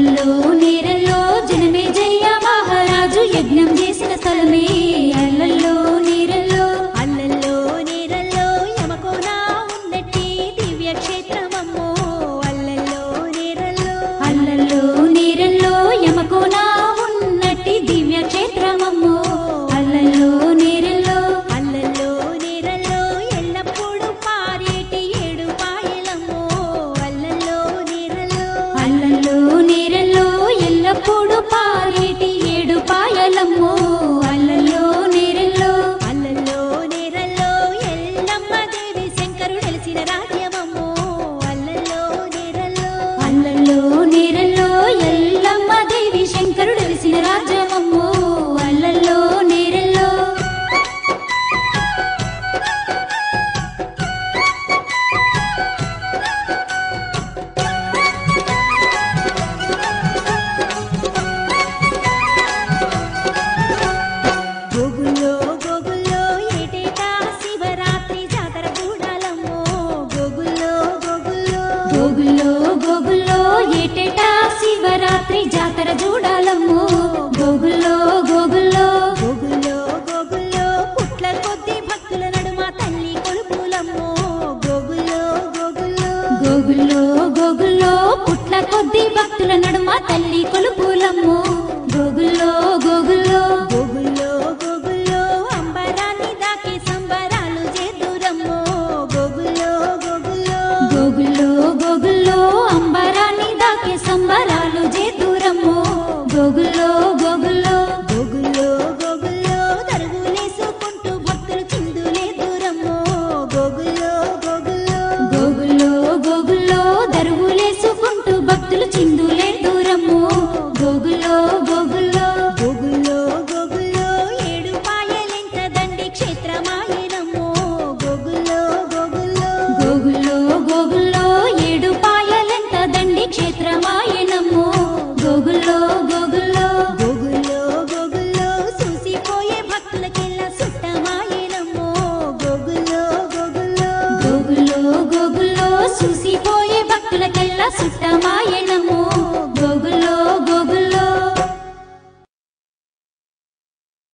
అల్లల్లో నేరల్లో జనమే జయ మహారాజు యజ్ఞం చేసిన స్థలమే అల్లల్లో నేరల్లో అల్లల్లో నీరల్లో యమకోనా ఉన్నట్టి దివ్య క్షేత్రమమ్మో అల్లల్లో నీరల్లో అల్లల్లో నేరల్లో యమకోనా ఉన్నట్టి దివ్య క్షేత్రమమ్మో అల్లల్లో నేరల్లో అల్లల్లో నీరల్లో ఎల్లప్పుడూ పారేటి ఏడు పాయలమ్మో అల్లల్లో నీరల్లో అల్లల్లో నేరల్లో ఎల్లప్పుడూ పారేటి ఏడు పాయలమ్మో అల్లల్లో నేరల్లో అల్లల్లో నీరల్లో ఎల్లమ్మ దేవి శంకరుడు వెలిసిన రాజ్యమమ్మో అల్లల్లో నీరల్లో అల్లల్లో నేరల్లో ఎల్లమ్మ దేవి శంకరుడు వెలిసిన రాజ్యమమ్మో అల్లల్లో నేరల్లో గోగుల్లో గోగుల్లో ఏటేటా శివరాత్రి జాతర చూడాలమ్మో గోగుల్లో గోగుల్లో గోగుల్లో గోగుల్లో ఏటేటా శివరాత్రి జాతర చూడాలమ్మో గోగుల్లో గోగుల్లో గోగుల్లో గోగుల్లో పుట్ల కొద్ది భక్తుల నడుమ తల్లి కొలుపులమ్మో గోగుల్లో గోగుల్లో గోగుల్లో గోగుల్లో పుట్ల కొద్ది భక్తుల నడుమ తల్లి కొలుపులమ్మో గోగుల్లో గోగుల్లో గోగుల్లో గోగుల్లో అంబరాన్ని దాకి సంబరాలు చేదురమ్మో గోగుల్లో గోగుల్లో గోగుల్లో గోగుల్లో అంబరాన్ని దాకే సంబరాలు జేతురమ్మో గోగుల్లో గోగుల్లో గోగుల్లో గోగుల్లో దరుగులేసుకుంటూ భక్తులు చిందులే దూరమ్మో గోగుల్లో గోగుల్లో గోగుల్లో గోగుల్లో దరువులేసుకుంటూ భక్తులు చిందులే దూరమ్మో గోగుల్లో